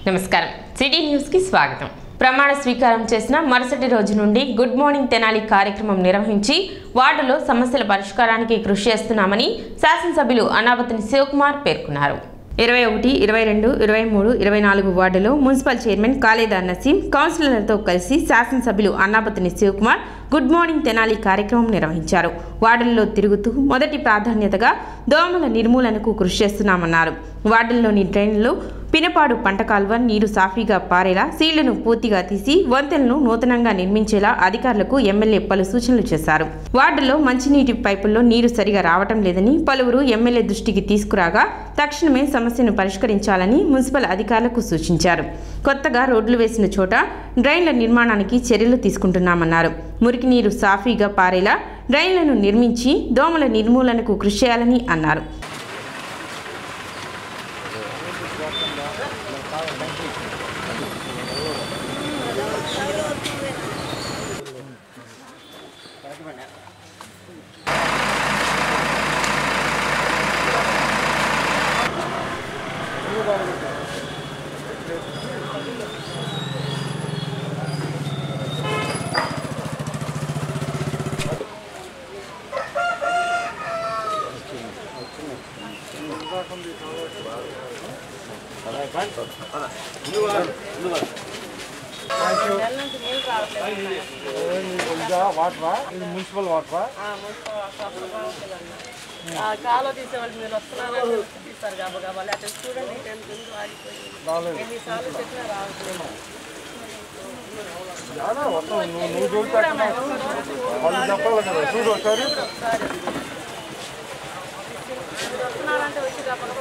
నమస్కారం city news కి స్వాగతం ప్రమాణ స్వీకారం చేసిన మరుసటి రోజు నుండి గుడ్ మార్నింగ్ తెనాలి కార్యక్రమం నిర్వహించి వార్డులో సమస్యల పరిష్కారానికి కృషి చేస్తున్నామని శాసనసభ్యులు అనావతిని శివకుమార్ పేర్కొన్నారు ఇరవై ఒకటి ఇరవై రెండు ఇరవై మూడు ఇరవై నాలుగు వార్డులో మున్సిపల్ చైర్మన్ కాళేదార్ నసీం కౌన్సిలర్లతో కలిసి శాసనసభ్యులు అన్నాపతిని శివకుమార్ గుడ్ మార్నింగ్ తెనాలి కార్యక్రమం నిర్వహించారు వార్డుల్లో తిరుగుతూ మొదటి ప్రాధాన్యతగా దోమల నిర్మూలనకు కృషి చేస్తున్నామన్నారు వార్డుల్లోని డ్రైన్లు పినపాడు పంట కాల్వ నీరు సాఫీగా పారేలా సీళ్లను పూర్తిగా తీసి వంతెనలను నూతనంగా నిర్మించేలా అధికారులకు ఎమ్మెల్యే పలు సూచనలు చేశారు వార్డులో మంచినీటి పైపుల్లో నీరు సరిగా రావటం లేదని పలువురు ఎమ్మెల్యే దృష్టికి తీసుకురాగా తక్షణమే సమస్యను పరిష్కరించాలని మున్సిపల్ అధికారులకు సూచించారు కొత్తగా రోడ్లు వేసిన చోట డ్రైన్ల నిర్మాణానికి చర్యలు తీసుకుంటున్నామన్నారు మురికి నీరు సాఫీగా పారేలా డ్రైన్లను నిర్మించి దోమల నిర్మూలనకు కృషి చేయాలని అన్నారు ఇదా వాటరా ఇది మున్సిపల్ వాటరా కాలో తీసేవాళ్ళు మీరు వస్తున్నారని తెలిసి తీస్తారు గబగబా లేకపోతే చూడండి టెన్ కింద ఆగిపోయింది ఎన్నిసార్లు చెప్పినా రావట్లేదు యాడా మొత్తం నువ్వు నువ్వు చూడతా వాళ్ళు చెప్పాలి కదా చూడు ఒకసారి మీరు వస్తున్నారంటే వచ్చి గబగబా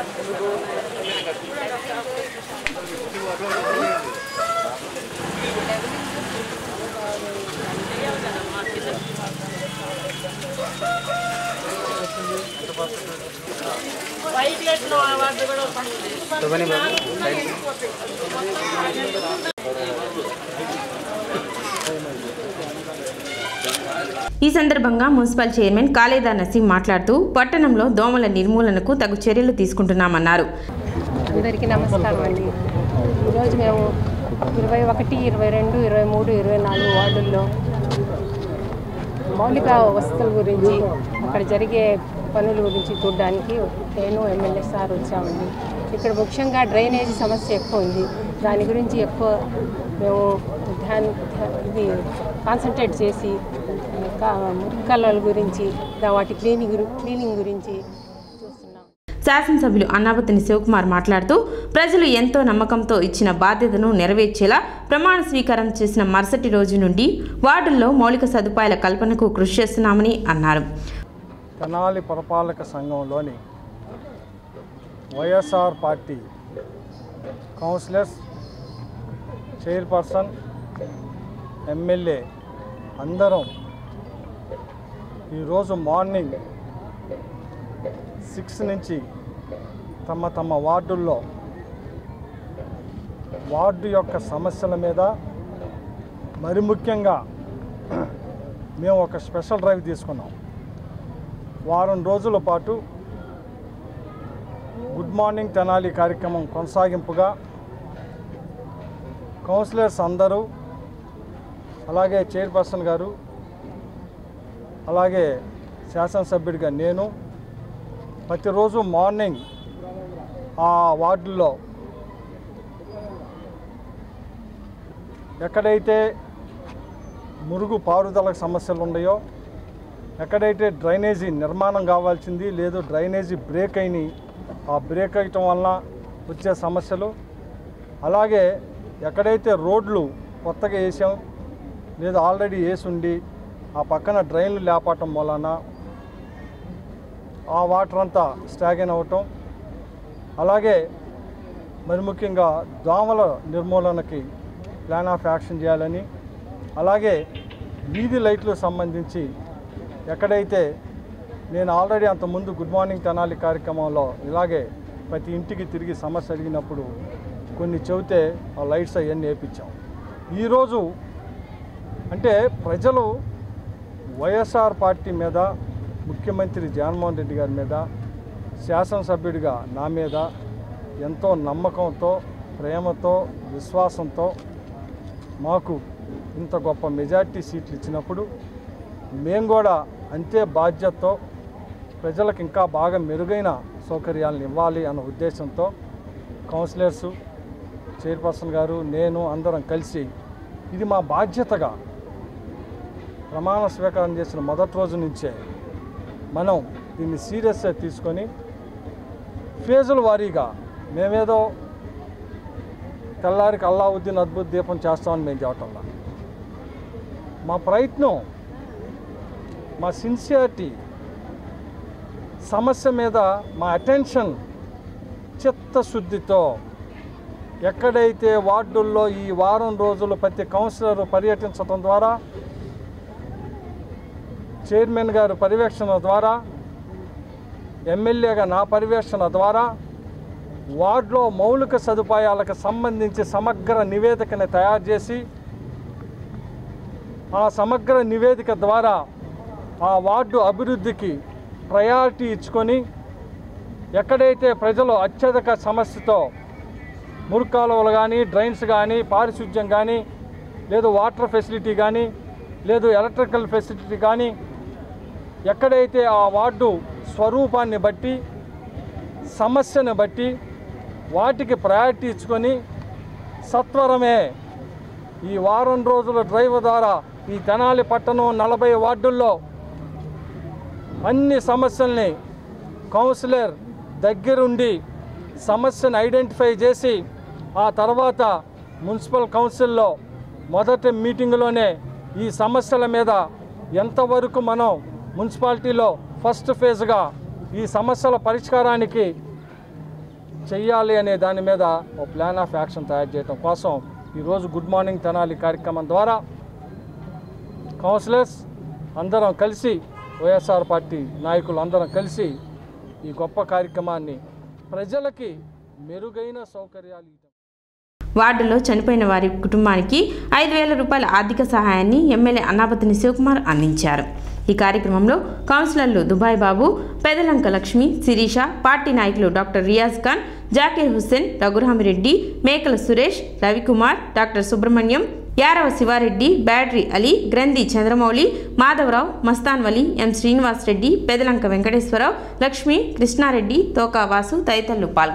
బైక్ లెట్టిన వాటి కూడా ఈ సందర్భంగా మున్సిపల్ చైర్మన్ కాళేదా నసీం మాట్లాడుతూ పట్టణంలో దోమల నిర్మూలనకు తగు చర్యలు తీసుకుంటున్నామన్నారు అందరికీ నమస్కారం అండి ఈరోజు మేము ఇరవై ఒకటి ఇరవై రెండు ఇరవై మూడు ఇరవై నాలుగు వార్డుల్లో మౌలిక వసతుల గురించి అక్కడ జరిగే పనుల గురించి చూడడానికి నేను ఎమ్మెల్యే సార్ వచ్చామండి ఇక్కడ ముఖ్యంగా డ్రైనేజీ సమస్య ఎక్కువ ఉంది దాని గురించి ఎక్కువ మేము ధ్యాన్ ధ్యా- ఇది కాన్సన్ట్రేట్ చేసి ఇంకా మురికి కాలువల గురించి దా- వాటి క్లీనింగ్ గురి- క్లీనింగ్ గురించి చూస్తున్నాం శాసనసభ్యులు అన్నాపతిని శివకుమార్ మాట్లాడుతూ ప్రజలు ఎంతో నమ్మకంతో ఇచ్చిన బాధ్యతను నెరవేర్చేలా ప్రమాణ స్వీకారం చేసిన మరుసటి రోజు నుండి వార్డుల్లో మౌలిక సదుపాయాల కల్పనకు కృషి చేస్తున్నామని అన్నారు తెనాలి పురపాలక సంఘంలోని YSR party councillors chairperson MLA అందరం ఈరోజు మార్నింగ్ సిక్స్ నుంచి తమ తమ వార్డుల్లో వార్డు యొక్క సమస్యల మీద మరి ముఖ్యంగా మేము ఒక స్పెషల్ డ్రైవ్ తీసుకున్నాం వారం రోజుల పాటు గుడ్ మార్నింగ్ తెనాలి కార్యక్రమం కొనసాగింపుగా కౌన్సిలర్స్ అందరూ అలాగే చైర్పర్సన్ గారు అలాగే శాసనసభ్యుడిగా నేను ప్రతిరోజు మార్నింగ్ ఆ వార్డుల్లో ఎక్కడైతే మురుగు పారుదల సమస్యలు ఉన్నాయో ఎక్కడైతే డ్రైనేజీ నిర్మాణం కావాల్సింది లేదు డ్రైనేజీ బ్రేక్ అయినాయి ఆ బ్రేక్ అయ్యటం వలన వచ్చే సమస్యలు అలాగే ఎక్కడైతే రోడ్లు కొత్తగా వేసాం లేదా ఆల్రెడీ వేసి ఉండి ఆ పక్కన డ్రైన్లు లేపటం వలన ఆ వాటర్ అంతా స్టాగిన్ అవ్వటం అలాగే మరి ముఖ్యంగా దోమల నిర్మూలనకి ప్లాన్ ఆఫ్ యాక్షన్ చేయాలని అలాగే వీధి లైట్లకు సంబంధించి ఎక్కడైతే నేను ఆల్రెడీ అంతకుముందు గుడ్ మార్నింగ్ తెనాలి కార్యక్రమంలో ఇలాగే ప్రతి ఇంటికి తిరిగి సమస్య అడిగినప్పుడు కొన్ని చెబితే ఆ లైట్స్ అవన్నీ వేయించాం ఈరోజు అంటే ప్రజలు వైఎస్ఆర్ పార్టీ మీద ముఖ్యమంత్రి జగన్మోహన్ రెడ్డి గారి మీద శాసనసభ్యుడిగా నా మీద ఎంతో నమ్మకంతో ప్రేమతో విశ్వాసంతో మాకు ఇంత గొప్ప మెజార్టీ సీట్లు ఇచ్చినప్పుడు మేము కూడా అంతే బాధ్యతతో ప్రజలకు ఇంకా బాగా మెరుగైన సౌకర్యాలను ఇవ్వాలి అన్న ఉద్దేశంతో కౌన్సిలర్సు చైర్పర్సన్ గారు నేను అందరం కలిసి ఇది మా బాధ్యతగా ప్రమాణ స్వీకారం చేసిన మొదటి రోజు నుంచే మనం దీన్ని సీరియస్గా తీసుకొని ఫేజుల వారీగా మేమేదో తెల్లారికి అల్లావుద్దీన్ అద్భుత దీపం చేస్తామని మేము చెప్పటంలా మా ప్రయత్నం మా సిన్సియారిటీ సమస్య మీద మా అటెన్షన్ చిత్తశుద్ధితో ఎక్కడైతే వార్డుల్లో ఈ వారం రోజులు ప్రతి కౌన్సిలర్ పర్యటించడం ద్వారా చైర్మన్ గారు పర్యవేక్షణ ద్వారా ఎమ్మెల్యేగా నా పర్యవేక్షణ ద్వారా వార్డులో మౌలిక సదుపాయాలకు సంబంధించి సమగ్ర నివేదికని తయారు చేసి ఆ సమగ్ర నివేదిక ద్వారా ఆ వార్డు అభివృద్ధికి ప్రయారిటీ ఇచ్చుకొని ఎక్కడైతే ప్రజలు అత్యధిక సమస్యతో మురుకాలువలు కానీ డ్రైన్స్ కానీ పారిశుద్ధ్యం కానీ లేదు వాటర్ ఫెసిలిటీ కానీ లేదు ఎలక్ట్రికల్ ఫెసిలిటీ కానీ ఎక్కడైతే ఆ వార్డు స్వరూపాన్ని బట్టి సమస్యను బట్టి వాటికి ప్రయారిటీ ఇచ్చుకొని సత్వరమే ఈ వారం రోజుల డ్రైవ్ ద్వారా ఈ తెనాలి పట్టణం నలభై వార్డుల్లో అన్ని సమస్యల్ని కౌన్సిలర్ దగ్గరుండి సమస్యను ఐడెంటిఫై చేసి ఆ తర్వాత మున్సిపల్ కౌన్సిల్లో మొదటి మీటింగ్లోనే ఈ సమస్యల మీద ఎంతవరకు మనం మున్సిపాలిటీలో ఫస్ట్ ఫేజ్గా ఈ సమస్యల పరిష్కారానికి చెయ్యాలి అనే దాని మీద ఒక ప్లాన్ ఆఫ్ యాక్షన్ తయారు చేయడం కోసం ఈరోజు గుడ్ మార్నింగ్ తెనాలి కార్యక్రమం ద్వారా కౌన్సిలర్స్ అందరం కలిసి వైఎస్ఆర్ పార్టీ నాయకులు అందరం కలిసి ఈ గొప్ప కార్యక్రమాన్ని ప్రజలకి మెరుగైన సౌకర్యాలు ఇవ్వడం వార్డులో చనిపోయిన వారి కుటుంబానికి ఐదు వేల రూపాయల ఆర్థిక సహాయాన్ని ఎమ్మెల్యే అన్నాపతిని శివకుమార్ అందించారు ఈ కార్యక్రమంలో కౌన్సిలర్లు దుబాయ్ బాబు పెదలంక లక్ష్మి శిరీష పార్టీ నాయకులు doctor Riyaz Khan Zakir Hussain Raghuramireddy Mekala Suresh Ravikumar doctor Subrahmanyam Yarava Sivareddy battery Ali Granthi Chandramouli Madhavarao Mastan వలి ఎం శ్రీనివాస్ రెడ్డి పెదలంక వెంకటేశ్వరరావు లక్ష్మి కృష్ణారెడ్డి తోకా వాసు తదితరులు పాల్గొన్నారు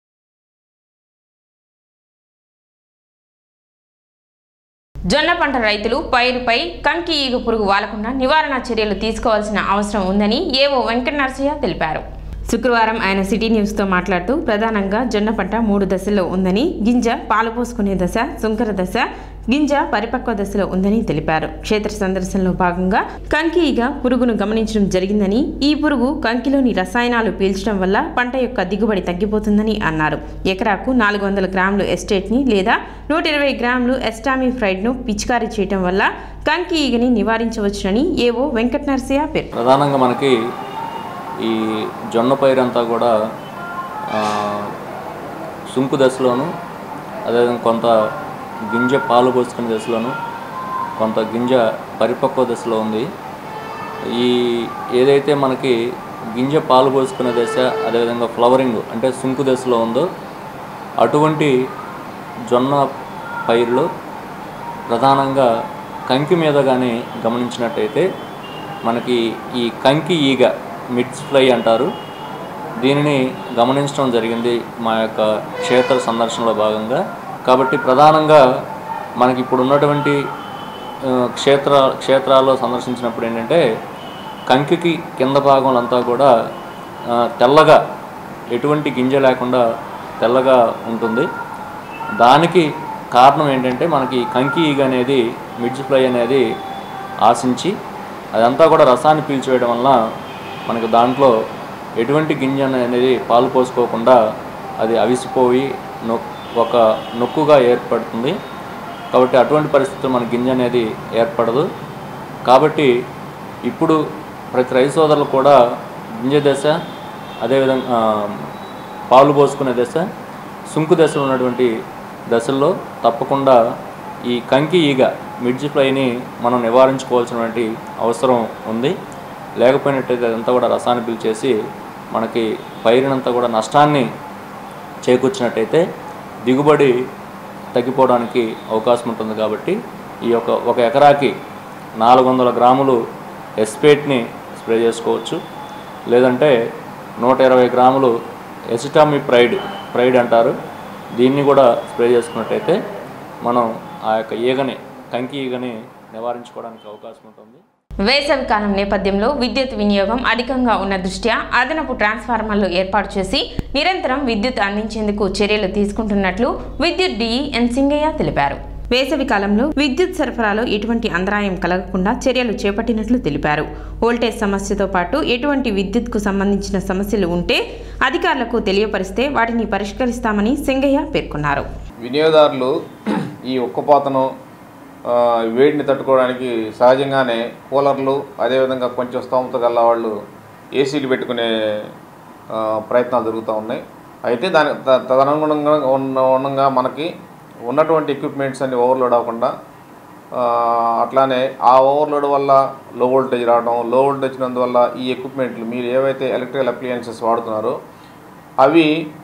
జొన్న పంట రైతులు పైరుపై కంకి ఈగ పురుగు వాలకుండా నివారణ చర్యలు తీసుకోవాల్సిన అవసరం ఉందని ఏవో వెంకట నరసయ్య తెలిపారు శుక్రవారం ఆయన సిటీ న్యూస్తో మాట్లాడుతూ ప్రధానంగా జొన్న పంట మూడు దశల్లో ఉందని గింజ పాలు పోసుకునే దశ సుంకర దశ గింజ పరిపక్వ దశలో ఉందని తెలిపారు క్షేత్ర సందర్శనలో భాగంగా కంకి ఈగ పురుగును గమనించడం జరిగిందని ఈ పురుగు కంకిలోని రసాయనాలు పీల్చడం వల్ల పంట యొక్క దిగుబడి తగ్గిపోతుందని అన్నారు ఎకరాకు నాలుగు వందల గ్రాములు ఎస్టేట్ని లేదా నూట ఇరవై గ్రాములు ఎస్టామీ ఫ్రైడ్ను పిచికారీ చేయడం వల్ల కంకి ఈగని నివారించవచ్చునని ఏవో వెంకట నరసయ్య పేర్కొన్నారు ప్రధానంగా మనకి ఈ జొన్న పైరంతా కూడా ఆ, సుంకు దశలోను అదేవిధంగా కొంత గింజ పాలు పోసుకునే దశలోను కొంత గింజ పరిపక్వ దశలో ఉంది ఈ ఏదైతే మనకి గింజ పాలు పోసుకునే దశ అదేవిధంగా ఫ్లవరింగ్ అంటే సుంకు దశలో ఉందో అటువంటి జొన్న పైరులో ప్రధానంగా కంకి మీద కానీ గమనించినట్టయితే మనకి ఈ కంకి ఈగ మిడ్స్ ఫ్లై అంటారు దీనిని గమనించడం జరిగింది మా యొక్క క్షేత్ర సందర్శనలో భాగంగా కాబట్టి ప్రధానంగా మనకి ఇప్పుడు ఉన్నటువంటి ఆ, క్షేత్ర క్షేత్రాల్లో సందర్శించినప్పుడు ఏంటంటే కంకికి కింద భాగంలో అంతా కూడా ఆ, తెల్లగా ఎటువంటి గింజ లేకుండా తెల్లగా ఉంటుంది దానికి కారణం ఏంటంటే మనకి కంకి ఈగ అనేది మిడ్జ్ ఫ్లై అనేది ఆశించి అదంతా కూడా రసాన్ని పీల్చివేయడం వల్ల మనకు దాంట్లో ఎటువంటి గింజ అనేది పాలు పోసుకోకుండా అది అవిసిపోయి నొ ఒక నొక్కుగా ఏర్పడుతుంది కాబట్టి అటువంటి పరిస్థితుల్లో మన గింజ అనేది ఏర్పడదు కాబట్టి ఇప్పుడు ప్రతి రైతు సోదరులు కూడా గింజ దశ అదేవిధంగా ఆ, పాలు పోసుకునే దశ సుంకు దశలో ఉన్నటువంటి దశల్లో తప్పకుండా ఈ కంకి ఈగ మిడ్జ్ ఫ్లైని మనం నివారించుకోవాల్సినటువంటి అవసరం ఉంది లేకపోయినట్టయితే అదంతా కూడా రసాన్ని పీల్చేసి మనకి పైరునంతా కూడా నష్టాన్ని చేకూర్చినట్టయితే దిగుబడి తగ్గిపోవడానికి అవకాశం ఉంటుంది కాబట్టి ఈ యొక్క ఒక ఎకరాకి నాలుగు వందల గ్రాములు ఎస్పేట్ని స్ప్రే చేసుకోవచ్చు లేదంటే నూట ఇరవై గ్రాములు ఎసిటామి ప్రైడ్ ప్రైడ్ అంటారు దీన్ని కూడా స్ప్రే చేసుకున్నట్టయితే మనం ఆ యొక్క ఈగని కంకి ఈగని నివారించుకోవడానికి అవకాశం ఉంటుంది వేసవి కాలం నేపథ్యంలో విద్యుత్ వినియోగం అధికంగా ఉన్న దృష్ట్యా అదనపు ట్రాన్స్ఫార్మర్లు ఏర్పాటు చేసి నిరంతరం విద్యుత్ అందించేందుకు చర్యలు తీసుకుంటున్నట్లు విద్యుత్ డిఈ ఎన్ సింగయ్య తెలిపారు వేసవి కాలంలో విద్యుత్ సరఫరాలో ఎటువంటి అంతరాయం కలగకుండా చర్యలు చేపట్టినట్లు తెలిపారు వోల్టేజ్ సమస్యతో పాటు ఎటువంటి విద్యుత్కు సంబంధించిన సమస్యలు ఉంటే అధికారులకు తెలియపరిస్తే వాటిని పరిష్కరిస్తామని సింగయ్య పేర్కొన్నారు వినియోగదారులు ఈ ఉక్కపోతను ఆ, వేడిని తట్టుకోవడానికి సహజంగానే కూలర్లు అదేవిధంగా కొంచెం స్తోమత గల వాళ్ళు ఏసీలు పెట్టుకునే ఆ, ప్రయత్నాలు జరుగుతూ ఉన్నాయి అయితే దాని త- తదనుగుణంగా ఉన్న ఉండగా మనకి ఉన్నటువంటి ఎక్విప్మెంట్స్ అన్ని ఓవర్లోడ్ అవ్వకుండా ఆ, అట్లానే ఆ ఓవర్లోడ్ వల్ల లో వోల్టేజ్ రావడం లో వోల్టేజ్ వచ్చినందువల్ల ఈ ఎక్విప్మెంట్లు మీరు ఏవైతే ఎలక్ట్రికల్ అప్లయన్సెస్ వాడుతున్నారో అవి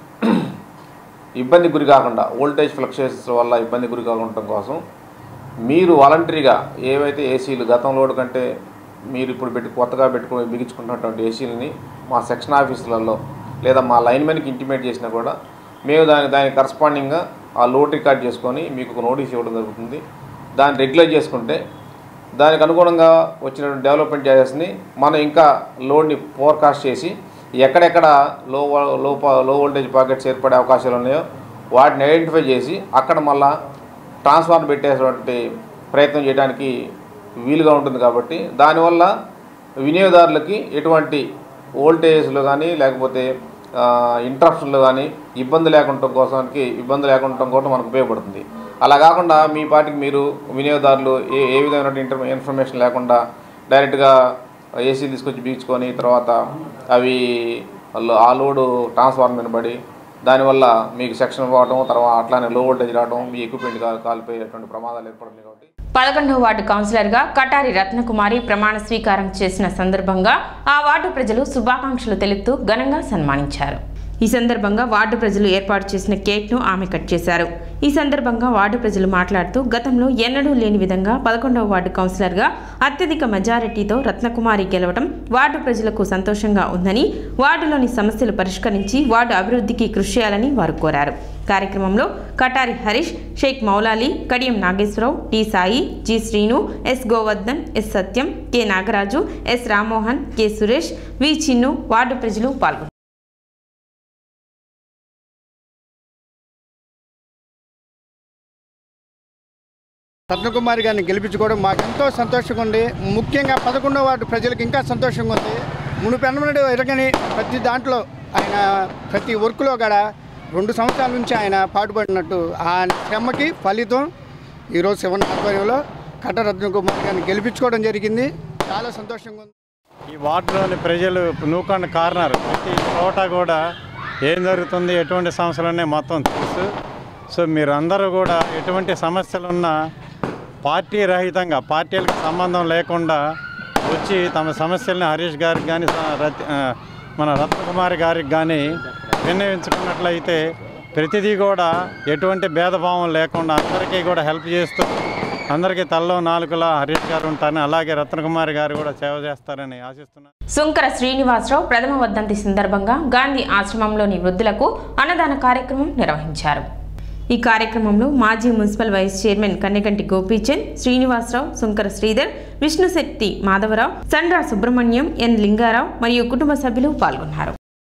ఇబ్బంది గురి కాకుండా వోల్టేజ్ ఫ్లక్చుయేషన్స్ వల్ల ఇబ్బంది గురి కాకుండా కోసం మీరు వాలంటరీగా ఏవైతే ఏసీలు గతంలో కంటే మీరు ఇప్పుడు పెట్టి కొత్తగా పెట్టుకుని బిగించుకుంటున్నటువంటి ఏసీలని మా సెక్షన్ ఆఫీసులలో లేదా మా లైన్మెన్కి ఇంటిమేట్ చేసినా కూడా మేము దాని దానికి కరస్పాండింగ్గా ఆ లోడ్ రికార్డ్ చేసుకొని మీకు ఒక నోటీస్ ఇవ్వడం జరుగుతుంది దాన్ని రెగ్యులర్ చేసుకుంటే దానికి అనుగుణంగా వచ్చినటువంటి డెవలప్మెంట్ చేసేసి మనం ఇంకా లోడ్ని ఫోర్కాస్ట్ చేసి ఎక్కడెక్కడ లో వో- లో పా- లో వోల్టేజ్ పాకెట్స్ ఏర్పడే అవకాశాలు ఉన్నాయో వాటిని ఐడెంటిఫై చేసి అక్కడ మళ్ళా ట్రాన్స్ఫార్మర్ పెట్టేటువంటి ప్రయత్నం చేయడానికి వీలుగా ఉంటుంది కాబట్టి దానివల్ల వినియోగదారులకి ఎటువంటి వోల్టేజ్లు కానీ లేకపోతే ఇంట్రప్షన్లు కానీ ఇబ్బంది లేకుండా కోసానికి ఇబ్బంది లేకుండా కూడా మనకు ఉపయోగపడుతుంది అలా కాకుండా మీ పాటికి మీరు వినియోగదారులు ఏ ఏ విధమైన ఇంటర్ ఇన్ఫర్మేషన్ లేకుండా డైరెక్ట్గా ఏసీ తీసుకొచ్చి బీచుకొని తర్వాత అవి లో- ఆ లోడు ట్రాన్స్ఫార్మర్ మీద పడి దానివల్ల మీకు సెక్షన్ పోవడం తర్వాత అట్లానే లో వోల్టేజ్ రావడం మీ ఎక్విప్మెంట్ కా- కాలిపోయేటువంటి ప్రమాదాలు ఏర్పడుతున్నాయి కాబట్టి పదకొండవ వార్డు కౌన్సిలర్గా కటారి రత్నకుమారి ప్రమాణ స్వీకారం చేసిన సందర్భంగా ఆ వార్డు ప్రజలు శుభాకాంక్షలు తెలుపుతూ ఘనంగా సన్మానించారు ఈ సందర్భంగా వార్డు ప్రజలు ఏర్పాటు చేసిన కేక్ను ఆమె కట్ చేశారు ఈ సందర్భంగా వార్డు ప్రజలు మాట్లాడుతూ గతంలో ఎన్నడూ లేని విధంగా పదకొండవ వార్డు కౌన్సిలర్గా అత్యధిక మెజారిటీతో రత్నకుమారి గెలవడం వార్డు ప్రజలకు సంతోషంగా ఉందని వార్డులోని సమస్యలు పరిష్కరించి వార్డు అభివృద్ధికి కృషి చేయాలని వారు కోరారు కార్యక్రమంలో Katari Harish Shaik Moulali Kadiyam Nageswararao T Sai G Srinu S Govardhan S Satyam K Nagaraju S Rammohan K Suresh V Chinnu ward ప్రజలు పాల్గొన్నారు రత్నకుమారి గారిని గెలిపించుకోవడం మాకు ఎంతో సంతోషంగా ఉంది ముఖ్యంగా పదకొండవ వార్డు ప్రజలకు ఇంకా సంతోషంగా ఉంది మునుపెన్నడు ఎరగని ప్రతి దాంట్లో ఆయన ప్రతి వర్క్లో కూడా రెండు సంవత్సరాల నుంచి ఆయన పాటుపడినట్టు ఆ శ్రమకి ఫలితం ఈరోజు శివన్ ఆధ్వర్యంలో కట్ట రత్నకుమారి గారిని గెలిపించుకోవడం జరిగింది చాలా సంతోషంగా ఉంది ఈ వార్డులోని ప్రజలు నూకండ కారణాలు ప్రతి చోట కూడా ఏం జరుగుతుంది ఎటువంటి సమస్యలు ఉన్నాయి మొత్తం తెలుసు సో మీరందరూ కూడా ఎటువంటి సమస్యలున్నా పార్టీ రహితంగా పార్టీలకు సంబంధం లేకుండా వచ్చి తమ సమస్యల్ని హరీష్ గారికి కానీ మన రత్నకుమారి గారికి కానీ విన్నవించుకున్నట్లయితే ప్రతిదీ కూడా ఎటువంటి భేదభావం లేకుండా అందరికీ కూడా హెల్ప్ చేస్తూ అందరికీ తల్లో నాలుగులా హరీష్ గారు ఉంటారని అలాగే రత్నకుమారి గారు కూడా సేవ చేస్తారని ఆశిస్తున్నాను సుంకర శ్రీనివాసరావు ప్రథమ వర్ధంతి సందర్భంగా గాంధీ ఆశ్రమంలోని వృద్ధులకు అన్నదాన కార్యక్రమం నిర్వహించారు ఈ కార్యక్రమంలో మాజీ municipal vice chairman Kanneganti Gopichand Srinivasarao Sunkara Sridhar Vishnusetti Madhavarao Sandra Subrahmanyam N Lingarao మరియు కుటుంబ సభ్యులు పాల్గొన్నారు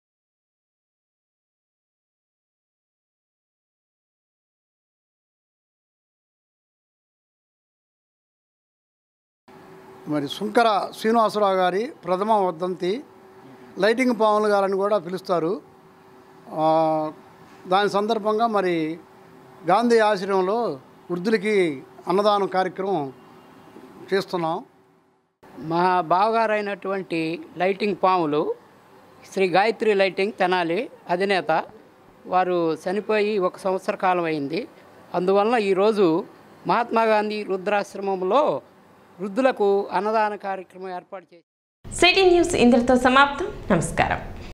మరి సుంకర శ్రీనివాసరావు గారి ప్రథమ వర్ధంతి లైటింగ్ పావన్ గారని కూడా పిలుస్తారు ఆ, దాని సందర్భంగా మరి గాంధీ ఆశ్రమంలో వృద్ధులకి అన్నదానం కార్యక్రమం చేస్తున్నాం మా బావగారైనటువంటి లైటింగ్ పాములు శ్రీ గాయత్రి లైటింగ్ తెనాలి అధినేత వారు చనిపోయి ఒక సంవత్సర కాలం అయింది అందువలన ఈరోజు మహాత్మా గాంధీ రుద్రాశ్రమంలో వృద్ధులకు అన్నదాన కార్యక్రమం ఏర్పాటు చేసి సిటీ న్యూస్ ఇంతటితో సమాప్తం నమస్కారం